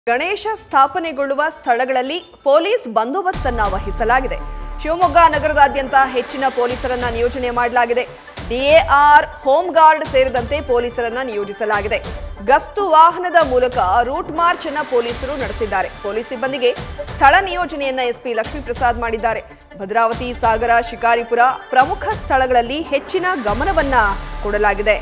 ಗಣೇಶ ಸ್ಥಾಪನೆಗೊಳ್ಳುವ ಸ್ಥಳಗಳಲ್ಲಿ ಪೊಲೀಸ್ ಬಂದೋಬಸ್ತನ್ನ ವಹಿಸಲಾಗಿದೆ ಶಿವಮೊಗ್ಗ ನಗರದಾದ್ಯಂತ ಹೆಚ್ಚಿನ ಪೊಲೀಸರನ್ನ ನಿಯೋಜನೆ ಮಾಡಲಾಗಿದೆ ಡಿಎಆರ್ ಹೋಮ್ ಗಾರ್ಡ್ ಸೇರಿದಂತೆ ಪೊಲೀಸರನ್ನ ನಿಯೋಜಿಸಲಾಗಿದೆ ಗಸ್ತು ವಾಹನದ ಮೂಲಕ ರೂಟ್ ಮಾರ್ಚ್ ಅನ್ನ ಪೊಲೀಸರು ನಡೆಸಿದ್ದಾರೆ ಪೊಲೀಸ್ ಸಿಬ್ಬಂದಿಗೆ ಸ್ಥಳ ನಿಯೋಜನೆಯನ್ನ ಎಸ್ಪಿ ಲಕ್ಷ್ಮೀಪ್ರಸಾದ್ ಮಾಡಿದ್ದಾರೆ ಭದ್ರಾವತಿ ಸಾಗರ ಶಿಕಾರಿಪುರ ಪ್ರಮುಖ ಸ್ಥಳಗಳಲ್ಲಿ ಹೆಚ್ಚಿನ ಗಮನವನ್ನ ಕೊಡಲಾಗಿದೆ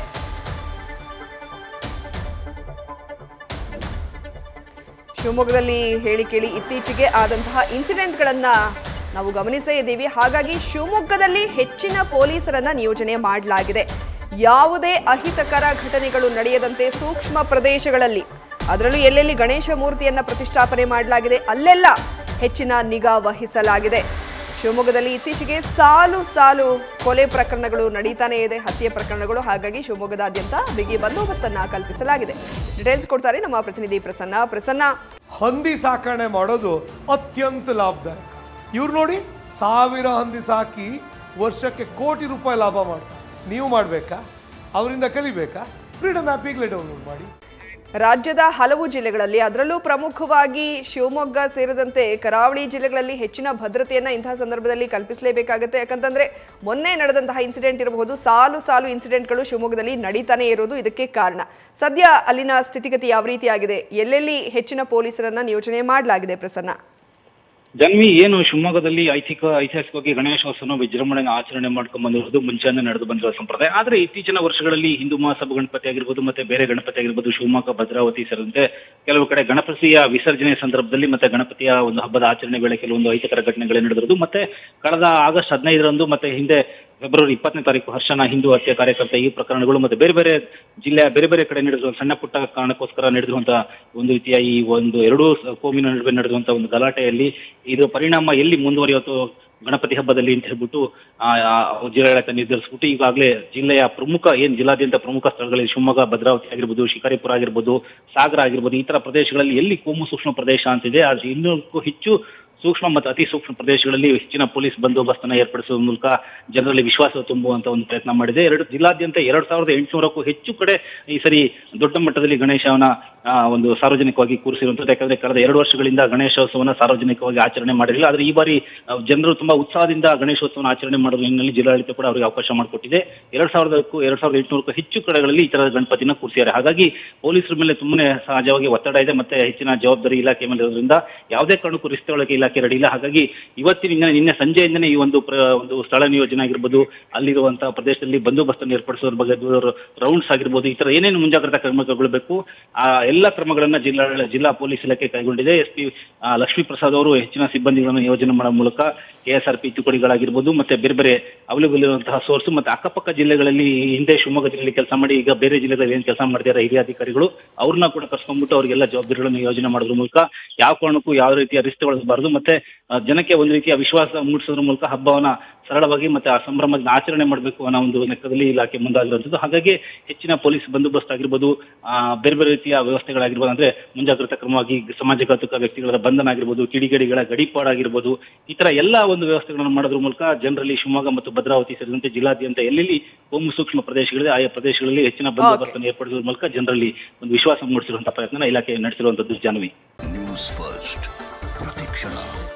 ಶಿವಮೊಗ್ಗದಲ್ಲಿ ಹೇಳಿ ಕೇಳಿ ಇತ್ತೀಚೆಗೆ ಆದಂತಹ ಇನ್ಸಿಡೆಂಟ್ಗಳನ್ನ ನಾವು ಗಮನಿಸೇ ಇದ್ದೀವಿ ಹಾಗಾಗಿ ಶಿವಮೊಗ್ಗದಲ್ಲಿ ಹೆಚ್ಚಿನ ಪೊಲೀಸರನ್ನ ನಿಯೋಜನೆ ಮಾಡಲಾಗಿದೆ ಯಾವುದೇ ಅಹಿತಕರ ಘಟನೆಗಳು ನಡೆಯದಂತೆ ಸೂಕ್ಷ್ಮ ಪ್ರದೇಶಗಳಲ್ಲಿ ಅದರಲ್ಲೂ ಎಲ್ಲೆಲ್ಲಿ ಗಣೇಶ ಮೂರ್ತಿಯನ್ನ ಪ್ರತಿಷ್ಠಾಪನೆ ಮಾಡಲಾಗಿದೆ ಅಲ್ಲೆಲ್ಲ ಹೆಚ್ಚಿನ ನಿಗಾ ವಹಿಸಲಾಗಿದೆ ಶಿವಮೊಗ್ಗದಲ್ಲಿ ಇತ್ತೀಚೆಗೆ ಸಾಲು ಸಾಲು ಕೊಲೆ ಪ್ರಕರಣಗಳು ನಡೀತಾನೆ ಇದೆ ಹತ್ಯೆ ಪ್ರಕರಣಗಳು ಹಾಗಾಗಿ ಶಿವಮೊಗ್ಗದಾದ್ಯಂತ ಬಿಗಿ ಬಂದೋಬಸ್ತನ್ನ ಕಲ್ಪಿಸಲಾಗಿದೆ ಡೀಟೇಲ್ಸ್ ಕೊಡ್ತಾರೆ ನಮ್ಮ ಪ್ರತಿನಿಧಿ ಪ್ರಸನ್ನ ಪ್ರಸನ್ನ ಹಂದಿ ಸಾಕಣೆ ಮಾಡೋದು ಅತ್ಯಂತ ಲಾಭದಾಯಕ ಇವ್ರು ನೋಡಿ ಸಾವಿರ ಹಂದಿ ಸಾಕಿ ವರ್ಷಕ್ಕೆ ಕೋಟಿ ರೂಪಾಯಿ ಲಾಭ ಮಾಡ್ತಾರೆ ನೀವು ಮಾಡಬೇಕಾ ಅವರಿಂದ ಕಲಿಬೇಕಾ ಫ್ರೀಡಮ್ ಆ್ಯಪ್ ಈಗಲೇ ಡೌನ್ಲೋಡ್ ಮಾಡಿ ರಾಜ್ಯದ ಹಲವು ಜಿಲ್ಲೆಗಳಲ್ಲಿ ಅದರಲ್ಲೂ ಪ್ರಮುಖವಾಗಿ ಶಿವಮೊಗ್ಗ ಸೇರಿದಂತೆ ಕರಾವಳಿ ಜಿಲ್ಲೆಗಳಲ್ಲಿ ಹೆಚ್ಚಿನ ಭದ್ರತೆಯನ್ನ ಇಂತಹ ಸಂದರ್ಭದಲ್ಲಿ ಕಲ್ಪಿಸಲೇಬೇಕಾಗುತ್ತೆ ಯಾಕಂತಂದ್ರೆ ಮೊನ್ನೆ ನಡೆದಂತಹ ಇನ್ಸಿಡೆಂಟ್ ಇರಬಹುದು ಸಾಲು ಸಾಲು ಇನ್ಸಿಡೆಂಟ್ಗಳು ಶಿವಮೊಗ್ಗದಲ್ಲಿ ನಡೀತಾನೆ ಇರೋದು ಇದಕ್ಕೆ ಕಾರಣ ಸದ್ಯ ಅಲ್ಲಿನ ಸ್ಥಿತಿಗತಿ ಯಾವ ರೀತಿಯಾಗಿದೆ ಎಲ್ಲೆಲ್ಲಿ ಹೆಚ್ಚಿನ ಪೊಲೀಸರನ್ನ ನಿಯೋಜನೆ ಮಾಡಲಾಗಿದೆ ಪ್ರಸನ್ನ ಜನ್ವಿ ಏನು ಶಿವಮೊಗ್ಗದಲ್ಲಿ ಐತಿಕ ಐತಿಹಾಸಿಕವಾಗಿ ಗಣೇಶೋತ್ಸವ ವಿಜೃಂಭಣೆಯನ್ನು ಆಚರಣೆ ಮಾಡ್ಕೊಂಡ್ ಬಂದಿರೋದು ಮುಂಚೆನೆ ನಡೆದು ಬಂದಿರೋ ಸಂಪ್ರದಾಯ ಆದ್ರೆ ಇತ್ತೀಚಿನ ವರ್ಷಗಳಲ್ಲಿ ಹಿಂದೂ ಮಹಾಸಭಾ ಗಣಪತಿ ಆಗಿರ್ಬೋದು ಮತ್ತೆ ಬೇರೆ ಗಣಪತಿ ಆಗಿರ್ಬೋದು ಶಿವಮೊಗ್ಗ ಭದ್ರಾವತಿ ಸೇರಿದಂತೆ ಕೆಲವು ಕಡೆ ಗಣಪತಿಯ ವಿಸರ್ಜನೆ ಸಂದರ್ಭದಲ್ಲಿ ಮತ್ತೆ ಗಣಪತಿಯ ಒಂದು ಹಬ್ಬದ ಆಚರಣೆ ವೇಳೆ ಕೆಲವೊಂದು ಅಹಿತಕರ ಘಟನೆಗಳು ನಡೆದಿರೋದು ಮತ್ತೆ ಕಳೆದ ಆಗಸ್ಟ್ ಹದಿನೈದರಂದು ಮತ್ತೆ ಹಿಂದೆ ಫೆಬ್ರವರಿ ಇಪ್ಪತ್ತನೇ ತಾರೀಕು ಹರ್ಷನ ಹಿಂದೂ ಹತ್ಯೆ ಕಾರ್ಯಕರ್ತ ಈ ಪ್ರಕರಣಗಳು ಮತ್ತೆ ಬೇರೆ ಬೇರೆ ಜಿಲ್ಲೆಯ ಬೇರೆ ಬೇರೆ ಕಡೆ ನಡೆದಿರುವ ಸಣ್ಣ ಪುಟ್ಟ ಕಾರಣಕ್ಕೋಸ್ಕರ ನಡೆದಿರುವಂತಹ ಒಂದು ರೀತಿಯ ಈ ಒಂದು ಎರಡೂ ಸ- ಕೋಮಿನ ನಡುವೆ ನಡೆದಿರುವಂತಹ ಒಂದು ಗಲಾಟೆಯಲ್ಲಿ ಇದು ಪರಿಣಾಮ ಎಲ್ಲಿ ಮುಂದುವರಿಯುತ್ತೋ ಗಣಪತಿ ಹಬ್ಬದಲ್ಲಿ ಅಂತ ಹೇಳ್ಬಿಟ್ಟು ಆ ಆ ಜಿಲ್ಲಾಡಳಿತ ನಿರ್ಧರಿಸ್ಬಿಟ್ಟು ಈಗಾಗಲೇ ಜಿಲ್ಲೆಯ ಪ್ರಮುಖ ಏನ್ ಜಿಲ್ಲಾದ್ಯಂತ ಪ್ರಮುಖ ಸ್ಥಳಗಳಲ್ಲಿ ಶಿವಮೊಗ್ಗ ಭದ್ರಾವತಿ ಆಗಿರ್ಬೋದು ಶಿಕಾರಿಪುರ ಆಗಿರ್ಬೋದು ಸಾಗರ ಆಗಿರ್ಬೋದು ಈ ತರ ಪ್ರದೇಶಗಳಲ್ಲಿ ಎಲ್ಲಿ ಕೋಮು ಸೂಕ್ಷ್ಮ ಪ್ರದೇಶ ಅಂತಿದೆ ಅದು ಇನ್ನೂರಕ್ಕೂ ಹೆಚ್ಚು ಸೂಕ್ಷ್ಮ ಮತ್ತು ಅತಿ ಸೂಕ್ಷ್ಮ ಪ್ರದೇಶಗಳಲ್ಲಿ ಹೆಚ್ಚಿನ ಪೊಲೀಸ್ ಬಂದೋಬಸ್ತನ್ನ ಏರ್ಪಡಿಸುವ ಮೂಲಕ ಜನರಲ್ಲಿ ವಿಶ್ವಾಸ ತುಂಬುವಂತ ಒಂದು ಪ್ರಯತ್ನ ಮಾಡಿದೆ ಎರಡು ಜಿಲ್ಲಾದ್ಯಂತ ಎರಡ್ ಸಾವಿರದ ಎಂಟುನೂರಕ್ಕೂ ಹೆಚ್ಚು ಕಡೆ ಈ ಸರಿ ದೊಡ್ಡ ಮಟ್ಟದಲ್ಲಿ ಗಣೇಶವನ್ನ ಆ, ಒಂದು ಸಾರ್ವಜನಿಕವಾಗಿ ಕೂರಿಸಿರುವಂತದ್ದು ಯಾಕಂದ್ರೆ ಕಳೆದ ಎರಡು ವರ್ಷಗಳಿಂದ ಗಣೇಶೋತ್ಸವನ ಸಾರ್ವಜನಿಕವಾಗಿ ಆಚರಣೆ ಮಾಡಿರಲಿಲ್ಲ ಆದ್ರೆ ಈ ಬಾರಿ ಆ, ಜನರು ತುಂಬಾ ಉತ್ಸಾಹದಿಂದ ಗಣೇಶೋತ್ಸವನ ಆಚರಣೆ ಮಾಡುವ ಹಿನ್ನೆಲೆಯಲ್ಲಿ ಜಿಲ್ಲಾಡಳಿತ ಕೂಡ ಅವರಿಗೆ ಅವಕಾಶ ಮಾಡಿಕೊಟ್ಟಿದೆ ಎರಡ್ ಸಾವಿರದಕ್ಕೂ ಎರಡ್ ಸಾವಿರದ ಎಂಟುನೂರಕ್ಕೂ ಹೆಚ್ಚು ಕಡೆಗಳಲ್ಲಿ ಈ ತರದ ಗಣಪತಿನ ಕೂರಿಸಿದ್ದಾರೆ ಹಾಗಾಗಿ ಪೊಲೀಸರ ಮೇಲೆ ತುಂಬನೇ ಸಹಜವಾಗಿ ಒತ್ತಡ ಇದೆ ಮತ್ತೆ ಹೆಚ್ಚಿನ ಜವಾಬ್ದಾರಿ ಇಲಾಖೆ ಮೇಲೆ ಇರೋದ್ರಿಂದ ಯಾವುದೇ ಕಾರಣಕ್ಕೂ ರಿಸ್ತೆ ಒಳಗೆ ಇಲಾಖೆ ರೆಡಿ ಇಲ್ಲ ಹಾಗಾಗಿ ಇವತ್ತಿನ ನಿನ್ನೆ ಸಂಜೆಯಿಂದನೇ ಈ ಒಂದು ಪ್ರ- ಒಂದು ಸ್ಥಳ ನಿಯೋಜನೆ ಆಗಿರ್ಬೋದು ಅಲ್ಲಿರುವಂತಹ ಪ್ರದೇಶದಲ್ಲಿ ಬಂದೋಬಸ್ತನ್ನು ಏರ್ಪಡಿಸೋದ್ರ ಬಗ್ಗೆ ರೌಂಡ್ಸ್ ಆಗಿರ್ಬೋದು ಈ ತರ ಏನೇನು ಮುಂಜಾಗ್ರತಾ ಕ್ರಮ ಕೈಗೊಳ್ಳಬೇಕು ಆ ಎಲ್ಲ ಕ್ರಮಗಳನ್ನ ಜಿಲ್ಲಾ ಜಿಲ್ಲಾ ಪೊಲೀಸ್ ಇಲಾಖೆ ಕೈಗೊಂಡಿದೆ ಎಸ್ ಪಿ ಲಕ್ಷ್ಮೀ ಪ್ರಸಾದ್ ಅವರು ಹೆಚ್ಚಿನ ಸಿಬ್ಬಂದಿಗಳನ್ನು ನಿಯೋಜನೆ ಮಾಡೋ ಮೂಲಕ ಕೆಎಸ್ಆರ್ ಪಿ ತುಕಡಿಗಳಾಗಿರ್ಬೋದು ಮತ್ತೆ ಬೇರೆ ಬೇರೆ ಅವೈಲೇಬಲ್ ಇರುವಂತಹ ಸೋರ್ಸ್ ಮತ್ತೆ ಅಕ್ಕಪಕ್ಕ ಜಿಲ್ಲೆಗಳಲ್ಲಿ ಈ ಹಿಂದೆ ಶಿವಮೊಗ್ಗ ಜಿಲ್ಲೆಯಲ್ಲಿ ಕೆಲಸ ಮಾಡಿ ಈಗ ಬೇರೆ ಜಿಲ್ಲೆಗಳಲ್ಲಿ ಏನ್ ಕೆಲಸ ಮಾಡ್ತಿದ್ದಾರೆ ಹಿರಿಯ ಅಧಿಕಾರಿಗಳು ಅವ್ರನ್ನ ಕೂಡ ಕರ್ಸ್ಕೊಂಡ್ಬಿಟ್ಟು ಅವರಿಗೆಲ್ಲ ಜವಾಬ್ದಾರಿಗಳನ್ನು ಯೋಜನೆ ಮಾಡೋದ್ರ ಮೂಲಕ ಯಾವ ಕಾರಣಕ್ಕೂ ಯಾವ ರೀತಿಯ ರಿಸ್ಕ್ ತಗೊಳ್ಳಬಾರದು ಮತ್ತೆ ಆ, ಜನಕ್ಕೆ ಒಂದು ರೀತಿಯ ವಿಶ್ವಾಸ ಮೂಡಿಸೋದ್ರ ಮೂಲಕ ಹಬ್ಬವನ್ನ ಸರಳವಾಗಿ ಮತ್ತೆ ಆ ಸಂಭ್ರಮದಿಂದ ಆಚರಣೆ ಮಾಡಬೇಕು ಅನ್ನೋ ಒಂದು ಲೆಕ್ಕದಲ್ಲಿ ಇಲಾಖೆ ಮುಂದಾಗಿರುವಂಥದ್ದು ಹಾಗಾಗಿ ಹೆಚ್ಚಿನ ಪೊಲೀಸ್ ಬಂದೋಬಸ್ತ್ ಆಗಿರ್ಬೋದು ಆ, ಬೇರೆ ಬೇರೆ ರೀತಿಯ ವ್ಯವಸ್ಥೆಗಳಾಗಿರ್ಬೋದು ಅಂದ್ರೆ ಮುಂಜಾಗ್ರತಾ ಕ್ರಮವಾಗಿ ಸಮಾಜಘಾತುಕ ವ್ಯಕ್ತಿಗಳ ಬಂಧನ ಆಗಿರ್ಬೋದು ಕಿಡಿಗೇಡಿಗಳ ಗಡಿಪಾಡಾಗಿರ್ಬೋದು ಈ ತರ ಎಲ್ಲ ಒಂದು ವ್ಯವಸ್ಥೆಗಳನ್ನು ಮಾಡೋದ್ರ ಮೂಲಕ ಜನರಲ್ಲಿ ಶಿವಮೊಗ್ಗ ಮತ್ತು ಭದ್ರಾವತಿ ಸೇರಿದಂತೆ ಜಿಲ್ಲಾದ್ಯಂತ ಎಲ್ಲೆಲ್ಲಿ ಕೋಮು ಸೂಕ್ಷ್ಮ ಪ್ರದೇಶಗಳಿದೆ ಆಯಾ ಪ್ರದೇಶಗಳಲ್ಲಿ ಹೆಚ್ಚಿನ ಬಂದೋಬಸ್ತನ್ನು ಏರ್ಪಡಿಸುವ ಮೂಲಕ ಜನರಲ್ಲಿ ಒಂದು ವಿಶ್ವಾಸ ಮೂಡಿಸಿರುವಂತಹ ಪ್ರಯತ್ನ ಇಲಾಖೆ ನಡೆಸಿರುವಂತದ್ದು ಜಾನ್ವಿ ನ್ಯೂಸ್ ಫಸ್ಟ್ ಪ್ರತಿಕ್ಷಣ